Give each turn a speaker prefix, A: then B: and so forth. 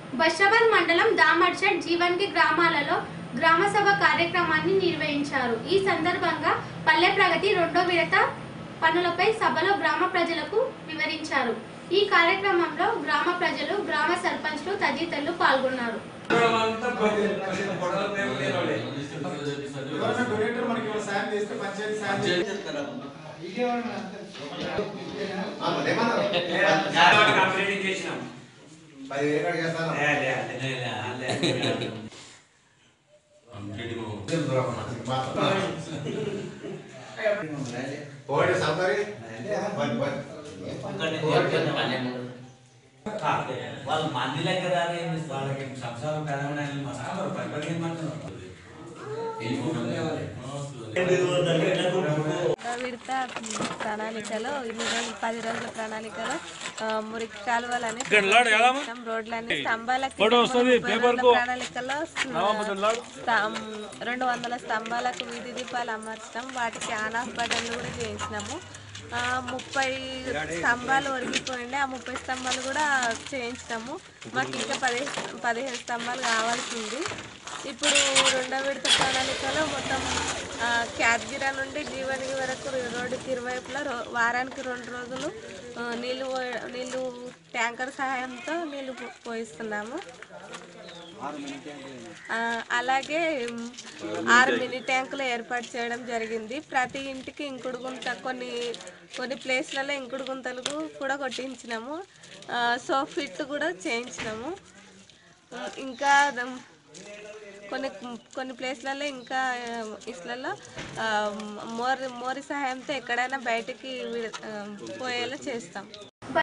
A: బషాబాద్ మండలం దామర్షడ్ జీవన్కి గ్రామాలలో గ్రామ సభ కార్యక్రమాన్ని నిర్వహించారు ఈ సందర్భంగా పల్లె ప్రగతి రెండో విడత పనులపై సభలో గ్రామ ప్రజలకు వివరించారు ఈ కార్యక్రమంలో గ్రామ ప్రజలు గ్రామ సర్పంచ్లు తదితరులు పాల్గొన్నారు
B: ఎవరైనా డొనేటర్ మనకి ఏమైనా సాయం చేస్తే పంచాయతీ సాయం చేస్తే
C: కంప్లీట్ చేసినాం
D: వాళ్ళు మంది లెక్క రాని వాళ్ళకి సంసారం పెరగడానికి మస్తు పైపడి ఏమంటున్నారు
E: విడత ప్రణాళికలో ఇన్ని రోజులు పది రోజుల ప్రణాళికలో ఆ, మురికి కాలువలని మొత్తం రోడ్లని స్తంభాలకి మూడు రోజుల ప్రణాళికలో స్తం- రెండు వందల స్తంభాలకు వీధి దీపాలు అమర్చడం వాటికి ఆన్ ఆఫ్ బటన్లు కూడా చేయించినాము ఆ, ముప్పై స్తంభాలు ఒరిగిపోయిండే ఆ ముప్పై స్తంభాలు కూడా చేయించినాము మాకు ఇంకా పదిహేను పదిహేను స్తంభాలు కావాల్సి ఉంది ఇప్పుడు రెండో విడత ప్రణాళికలో మొత్తం ఆ, క్యాద్గిరా నుండి జీవనికి వరకు రోడ్డుకి ఇరువైపులా రో వారానికి రెండు రోజులు ఆ, నీళ్లు పోయ- నీళ్లు ట్యాంకర్ సహాయంతో నీళ్లు పో- పోయిస్తున్నాము ఆ, అలాగే మ్, ఆరు మినీ ట్యాంకులు ఏర్పాటు చేయడం జరిగింది ప్రతి ఇంటికి ఇంకుడు గుంత కొన్ని కొన్ని ప్లేస్లలో ఇంకుడు గుంతలకు కూడా కొట్టించినాము ఆ, సో ఫిట్ కూడా చేయించినాము ఆ, ఇంకా దం- కొన్ని కొన్ని ప్లేస్లలో ఇంకా ఇస్లలో మోరి మోరి సహాయంతో ఎక్కడైనా బయటికి విడ- ఆ, పోయేలా చేస్తాం